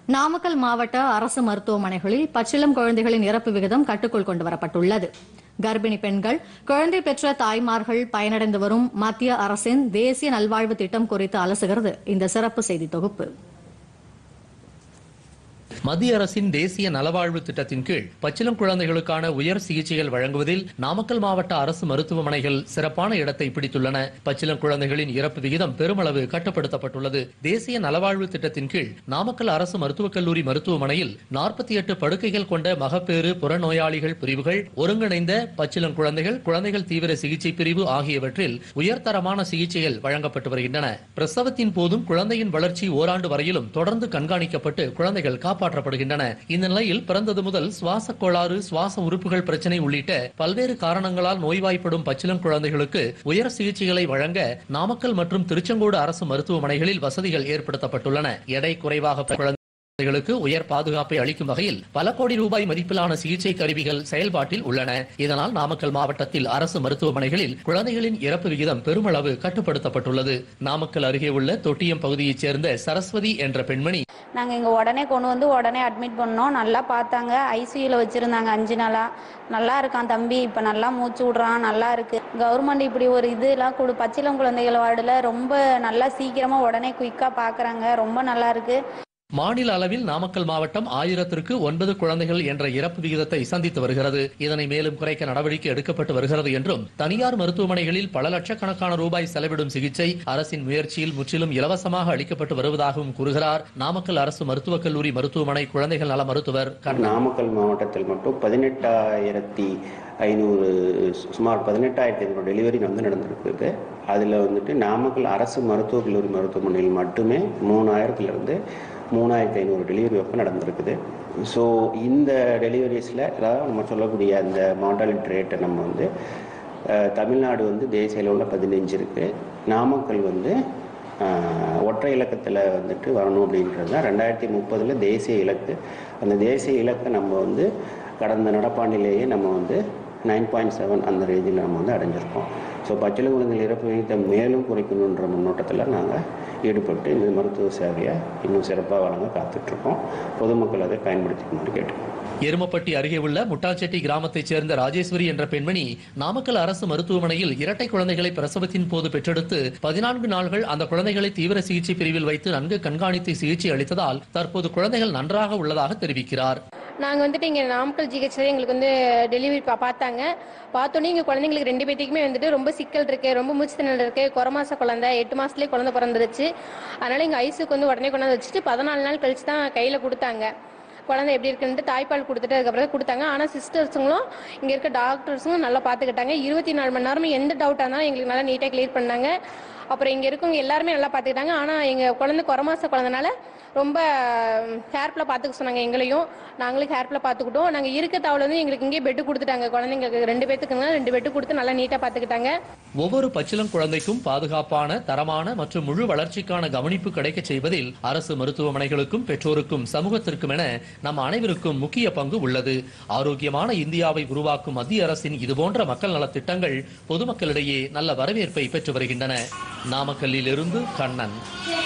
நாமக்கல் மாவட்ட அரசு மருத்துவமனைகளில் பச்சிளம் குழந்தைகளின் இறப்பு விகிதம் கட்டுக்குள் கொண்டுவரப்பட்டுள்ளது கர்ப்பிணி பெண்கள் குழந்தை பெற்ற தாய்மார்கள் பயனடைந்து வரும் மத்திய அரசின் தேசிய நல்வாழ்வு திட்டம் குறித்து அலசுகிறது இந்த சிறப்பு செய்தி தொகுப்பு மத்திய அரசின் தேசிய நலவாழ்வு திட்டத்தின் கீழ் பச்சிளம் குழந்தைகளுக்கான உயர் சிகிச்சைகள் வழங்குவதில் நாமக்கல் மாவட்ட அரசு மருத்துவமனைகள் சிறப்பான இடத்தை பிடித்துள்ளன பச்சிளம் குழந்தைகளின் இறப்பு விகிதம் பெருமளவு கட்டுப்படுத்தப்பட்டுள்ளது தேசிய நலவாழ்வு திட்டத்தின் கீழ் நாமக்கல் அரசு மருத்துவக் கல்லூரி மருத்துவமனையில் நாற்பத்தி எட்டு படுக்கைகள் கொண்ட மகப்பேறு புறநோயாளிகள் பிரிவுகள் ஒருங்கிணைந்த பச்சிளம் குழந்தைகள் குழந்தைகள் தீவிர சிகிச்சை பிரிவு ஆகியவற்றில் உயர்தரமான சிகிச்சைகள் வழங்கப்பட்டு வருகின்றன பிரசவத்தின் போதும் குழந்தையின் வளர்ச்சி ஓராண்டு வரையிலும் தொடர்ந்து கண்காணிக்கப்பட்டு குழந்தைகள் காப்பாற்றப்படுகின்றன இந்த நிலையில் பிறந்தது முதல் சுவாச கோளாறு சுவாச உறுப்புகள் பிரச்சனை உள்ளிட்ட பல்வேறு காரணங்களால் நோய்வாய்ப்படும் பச்சிளம் குழந்தைகளுக்கு உயர் சிகிச்சைகளை வழங்க நாமக்கல் மற்றும் திருச்செங்கோடு அரசு மருத்துவமனைகளில் வசதிகள் ஏற்படுத்தப்பட்டுள்ளன எடை குறைவாக பிறந்த குழந்தைகளுக்கு உயர் பாதுகாப்பை அளிக்கும் வகையில் பல கோடி ரூபாய் மதிப்பிலான சிகிச்சை கருவிகள் செயல்பாட்டில் உள்ளன இதனால் நாமக்கல் மாவட்டத்தில் அரசு மருத்துவமனைகளில் குழந்தைகளின் இறப்பு விகிதம் பெருமளவு கட்டுப்படுத்தப்பட்டுள்ளது நாமக்கல் அருகே உள்ள தொட்டியம் பகுதியைச் சேர்ந்த சரஸ்வதி என்ற பெண்மணி நாங்கள் இங்கே உடனே கொண்டு வந்து உடனே அட்மிட் பண்ணோம் நல்லா பார்த்தாங்க ஐசியூவில் வச்சுருந்தாங்க அஞ்சு நாளாக நல்லா இருக்கான் தம்பி இப்போ நல்லா மூச்சு விட்றான் நல்லா இருக்கு கவர்மெண்ட் இப்படி ஒரு இதெல்லாம் கொடு பச்சிளம் குழந்தைகள் வார்டில் ரொம்ப நல்லா சீக்கிரமாக உடனே குயிக்காக பார்க்குறாங்க ரொம்ப நல்லா இருக்கு மாநில அளவில் நாமக்கல் மாவட்டம் ஆயிரத்திற்கு ஒன்பது குழந்தைகள் என்ற இறப்பு விகிதத்தை சந்தித்து வருகிறது இதனை மேலும் குறைக்க நடவடிக்கை எடுக்கப்பட்டு வருகிறது என்றும் தனியார் மருத்துவமனைகளில் பல லட்சக்கணக்கான ரூபாய் செலவிடும் சிகிச்சை அரசின் முயற்சியில் முற்றிலும் இலவசமாக அளிக்கப்பட்டு வருவதாகவும் கூறுகிறார் நாமக்கல் அரசு மருத்துவக் கல்லூரி மருத்துவமனை குழந்தைகள் நல மருத்துவர் கண்ணன் நாமக்கல் மாவட்டத்தில் மட்டும் பதினெட்டாயிரத்தி ஐநூறு சுமார் பதினெட்டாயிரத்தி ஐநூறு டெலிவரி வந்து நடந்திருக்குது அதில் வந்துட்டு நாமக்கல் அரசு மருத்துவக் கல்லூரி மருத்துவமனையில் மட்டுமே மூணாயிரத்துலேருந்து மூணாயிரத்தி ஐநூறு டெலிவரி ஒர்க்கு நடந்திருக்குது ஸோ இந்த டெலிவரிஸில் அதாவது நம்ம சொல்லக்கூடிய அந்த மார்டாலிட்டி ரேட்டை நம்ம வந்து அஹ், தமிழ்நாடு வந்து தேசிய அளவில் பதினஞ்சு இருக்குது நாமக்கல் வந்து ஆஹ், ஒற்றை இலக்கத்தில் வந்துட்டு வரணும் அப்படின்றது தான் ரெண்டாயிரத்தி முப்பதில் தேசிய இலக்கு அந்த தேசிய இலக்கை நம்ம வந்து கடந்த நடப்பாண்டிலேயே நம்ம வந்து நைன் பாயிண்ட் செவன் அந்த ரேஞ்சில் நம்ம வந்து அடைஞ்சிருக்கோம் ஸோ பச்சிள குழந்தைகள் இறப்பு விகிதத்தை மேலும் குறைக்கணுன்ற முன்னோட்டத்தில் நாங்கள் ஈடுபட்டு இந்த மருத்துவ சேவையை இன்னும் சிறப்பாக வழங்க காத்துட்ருக்கோம் பொதுமக்கள் அதை பயன்படுத்திக்கணும்னு கேட்டுக்கோம் எருமப்பட்டி அருகே உள்ள முட்டாச்செட்டி கிராமத்தைச் சேர்ந்த ராஜேஸ்வரி என்ற பெண்மணி நாமக்கல் அரசு மருத்துவமனையில் இரட்டை குழந்தைகளை பிரசவத்தின் போது பெற்றெடுத்து பதினான்கு நாள்கள் அந்த குழந்தைகளை தீவிர சிகிச்சை பிரிவில் வைத்து நன்கு கண்காணித்து சிகிச்சை அளித்ததால் தற்போது குழந்தைகள் நன்றாக உள்ளதாக தெரிவிக்கிறார் நாங்கள் வந்துட்டு இங்கே நாமக்கல் ஜிஹெச்சில் எங்களுக்கு வந்து டெலிவரி பா பார்த்தாங்க பார்த்தோன்னே இங்கே குழந்தைங்களுக்கு ரெண்டு பேத்துக்குமே வந்துட்டு ரொம்ப சிக்கல் இருக்கு ரொம்ப மூச்சு திணறல் இருக்கு குறை மாச குழந்தை எட்டு மாசத்துலேயே குழந்தை பிறந்துருச்சு அதனால எங்கள் ஐஸுக்கு வந்து உடனே கொண்டாந்து வச்சுட்டு பதினாலு நாள் கழிச்சு தான் கையில் கொடுத்தாங்க குழந்தை எப்படி இருக்குன்ட்டு தாய்ப்பால் கொடுத்துட்டு அதுக்கப்புறம் கொடுத்தாங்க ஆனால் சிஸ்டர்ஸுங்களும் இங்கே இருக்க டாக்டர்ஸும் நல்லா பார்த்துக்கிட்டாங்க இருபத்தி நாலு மணி நேரமும் எந்த டவுட்டாக இருந்தாலும் எங்களுக்கு நல்லா நீட்டாக கிளியர் பண்ணாங்க அப்புறம் இங்கே இருக்கவங்க எல்லாருமே நல்லா பார்த்துக்கிட்டாங்க ஆனால் எங்கள் குழந்தை குறை மாச குழந்தைனால ரொம்ப கேர்ஃபுல்லாக பார்த்துக்க சொன்னாங்க எங்களையும் நாங்களும் கேர்ஃபுல்லாக பார்த்துக்கிட்டோம் நாங்கள் இருக்க தவளை வந்து எங்களுக்கு இங்கே பெட்டு கொடுத்துட்டாங்க குழந்தைங்களுக்கு ரெண்டு பேத்துக்குங்க ரெண்டு பெட்டு கொடுத்து நல்லா நீட்டாக பார்த்துக்கிட்டாங்க ஒவ்வொரு பச்சிளம் குழந்தைக்கும் பாதுகாப்பான தரமான மற்றும் முழு வளர்ச்சிக்கான கவனிப்பு கிடைக்கச் செய்வதில் அரசு மருத்துவமனைகளுக்கும் பெற்றோருக்கும் சமூகத்திற்கும் என நம் அனைவருக்கும் முக்கிய பங்கு உள்ளது ஆரோக்கியமான இந்தியாவை உருவாக்கும் மத்திய அரசின் இதுபோன்ற மக்கள் நலத் திட்டங்கள் பொதுமக்களிடையே நல்ல வரவேற்பை பெற்று வருகின்றன நாமக்கல்லில் இருந்து கண்ணன்